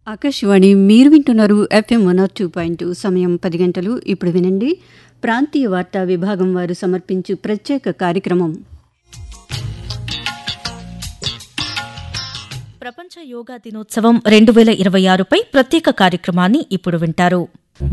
ఆకాశవాణి మీరు వింటున్నారు FM one R two point two సమయం పది గంటలు ఇప్పుడు వినండి ప్రాంతీయ వార్తా విభాగం వారు సమర్పించు ప్రత్యేక కార్యక్రమం ప్రపంచ యోగా దినోత్సవం రెండు వేల ఇరవై ఆరుపై ప్రత్యేక కార్యక్రమాన్ని ఇప్పుడు వింటారు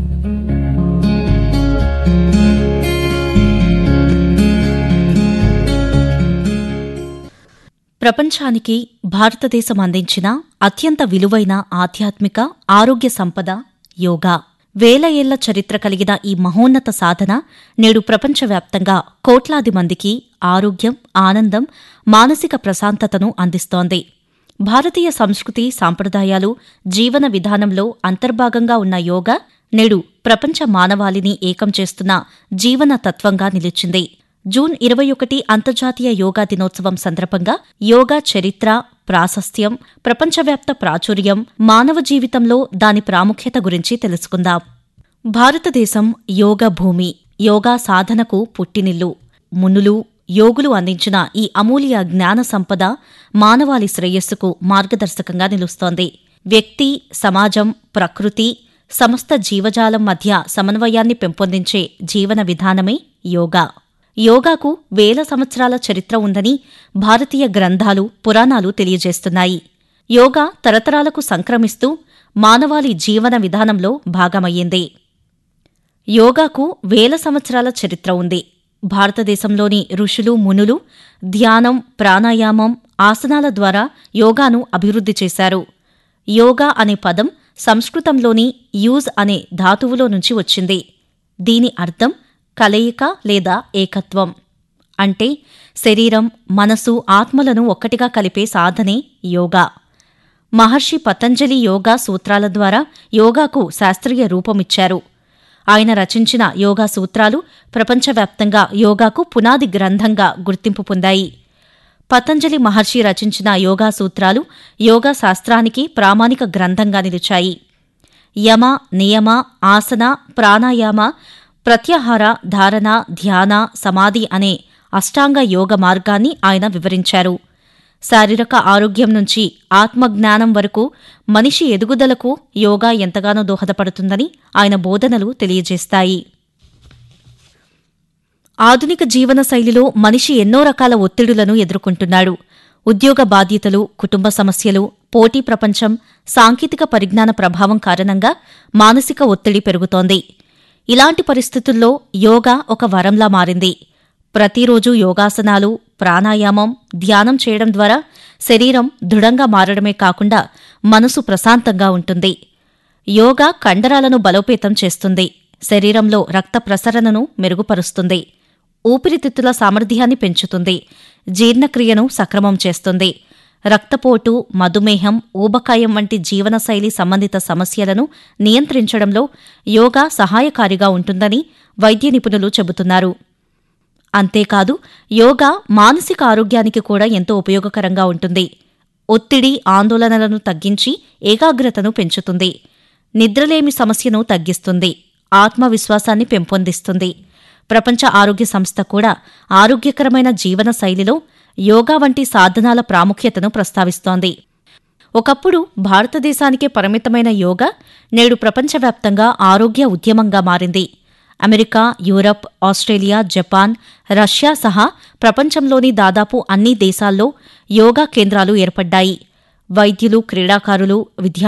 ప్రపంచానికి భారతదేశం అందించిన అత్యంత విలువైన ఆధ్యాత్మిక ఆరోగ్య సంపద యోగా వేల ఏళ్ల చరిత్ర కలిగిన ఈ మహోన్నత సాధన నేడు ప్రపంచవ్యాప్తంగా కోట్లాది మందికి ఆరోగ్యం ఆనందం మానసిక ప్రశాంతతను అందిస్తోంది భారతీయ సంస్కృతి సాంప్రదాయాలు జీవన విధానంలో అంతర్భాగంగా ఉన్న యోగా నేడు ప్రపంచ మానవాళిని ఏకం చేస్తున్న జీవన తత్వంగా నిలిచింది జూన్ ఇరవై ఒకటి అంతర్జాతీయ యోగా దినోత్సవం సందర్భంగా యోగా చరిత్ర ప్రాశస్త్యం ప్రపంచవ్యాప్త ప్రాచుర్యం మానవ జీవితంలో దాని ప్రాముఖ్యత గురించి తెలుసుకుందాం భారతదేశం యోగ భూమి యోగా సాధనకు పుట్టినిల్లు మునులు యోగులు అందించిన ఈ అమూల్య జ్ఞాన సంపద మానవాళి శ్రేయస్సుకు మార్గదర్శకంగా నిలుస్తోంది వ్యక్తి సమాజం ప్రకృతి సమస్త జీవజాలం మధ్య సమన్వయాన్ని పెంపొందించే జీవన విధానమే యోగా యోగాకు వేల సంవత్సరాల చరిత్ర ఉందని భారతీయ గ్రంథాలు పురాణాలు తెలియజేస్తున్నాయి యోగా తరతరాలకు సంక్రమిస్తూ మానవాళి జీవన విధానంలో భాగమయ్యింది యోగాకు వేల సంవత్సరాల చరిత్ర ఉంది భారతదేశంలోని ఋషులు మునులు ధ్యానం ప్రాణాయామం ఆసనాల ద్వారా యోగాను అభివృద్ధి చేశారు యోగా అనే పదం సంస్కృతంలోని యూజ్ అనే ధాతువులో నుంచి వచ్చింది దీని అర్థం కలయిక లేదా ఏకత్వం అంటే శరీరం మనసు ఆత్మలను ఒక్కటిగా కలిపే సాధనే యోగా మహర్షి పతంజలి యోగా సూత్రాల ద్వారా యోగాకు శాస్త్రీయ రూపమిచ్చారు ఆయన రచించిన యోగా సూత్రాలు ప్రపంచవ్యాప్తంగా యోగాకు పునాది గ్రంథంగా గుర్తింపు పొందాయి పతంజలి మహర్షి రచించిన యోగా సూత్రాలు యోగా శాస్త్రానికి ప్రామాణిక గ్రంథంగా నిలిచాయి యమ నియమ ఆసన ప్రాణాయామ ప్రత్యాహార ధారణ ధ్యాన సమాధి అనే అష్టాంగ యోగ మార్గాన్ని ఆయన వివరించారు శారీరక ఆరోగ్యం నుంచి ఆత్మజ్ఞానం వరకు మనిషి ఎదుగుదలకు యోగా ఎంతగానో దోహదపడుతుందని ఆయన బోధనలు తెలియజేస్తాయి ఆధునిక జీవన శైలిలో మనిషి ఎన్నో రకాల ఒత్తిడులను ఎదుర్కొంటున్నాడు ఉద్యోగ బాధ్యతలు కుటుంబ సమస్యలు పోటీ ప్రపంచం సాంకేతిక పరిజ్ఞాన ప్రభావం కారణంగా మానసిక ఒత్తిడి పెరుగుతోంది ఇలాంటి పరిస్థితుల్లో యోగా ఒక వరంలా మారింది ప్రతిరోజు యోగాసనాలు ప్రాణాయామం ధ్యానం చేయడం ద్వారా శరీరం దృఢంగా మారడమే కాకుండా మనసు ప్రశాంతంగా ఉంటుంది యోగా కండరాలను బలోపేతం చేస్తుంది శరీరంలో రక్త ప్రసరణను మెరుగుపరుస్తుంది ఊపిరితిత్తుల సామర్థ్యాన్ని పెంచుతుంది జీర్ణక్రియను సక్రమం చేస్తుంది రక్తపోటు మధుమేహం ఊబకాయం వంటి జీవనశైలి సంబంధిత సమస్యలను నియంత్రించడంలో యోగా సహాయకారిగా ఉంటుందని వైద్య నిపుణులు చెబుతున్నారు అంతేకాదు యోగా మానసిక ఆరోగ్యానికి కూడా ఎంతో ఉపయోగకరంగా ఉంటుంది ఒత్తిడి ఆందోళనలను తగ్గించి ఏకాగ్రతను పెంచుతుంది నిద్రలేమి సమస్యను తగ్గిస్తుంది ఆత్మవిశ్వాసాన్ని పెంపొందిస్తుంది ప్రపంచ ఆరోగ్య సంస్థ కూడా ఆరోగ్యకరమైన జీవన శైలిలో యోగా వంటి సాధనాల ప్రాముఖ్యతను ప్రస్తావిస్తోంది ఒకప్పుడు భారతదేశానికే పరిమితమైన యోగా నేడు ప్రపంచవ్యాప్తంగా ఆరోగ్య ఉద్యమంగా మారింది America Europe Australia Japan Russia సహా ప్రపంచంలోని దాదాపు అన్ని దేశాల్లో యోగా కేంద్రాలు ఏర్పడ్డాయి వైద్యులు క్రీడాకారులు విద్యార్థులు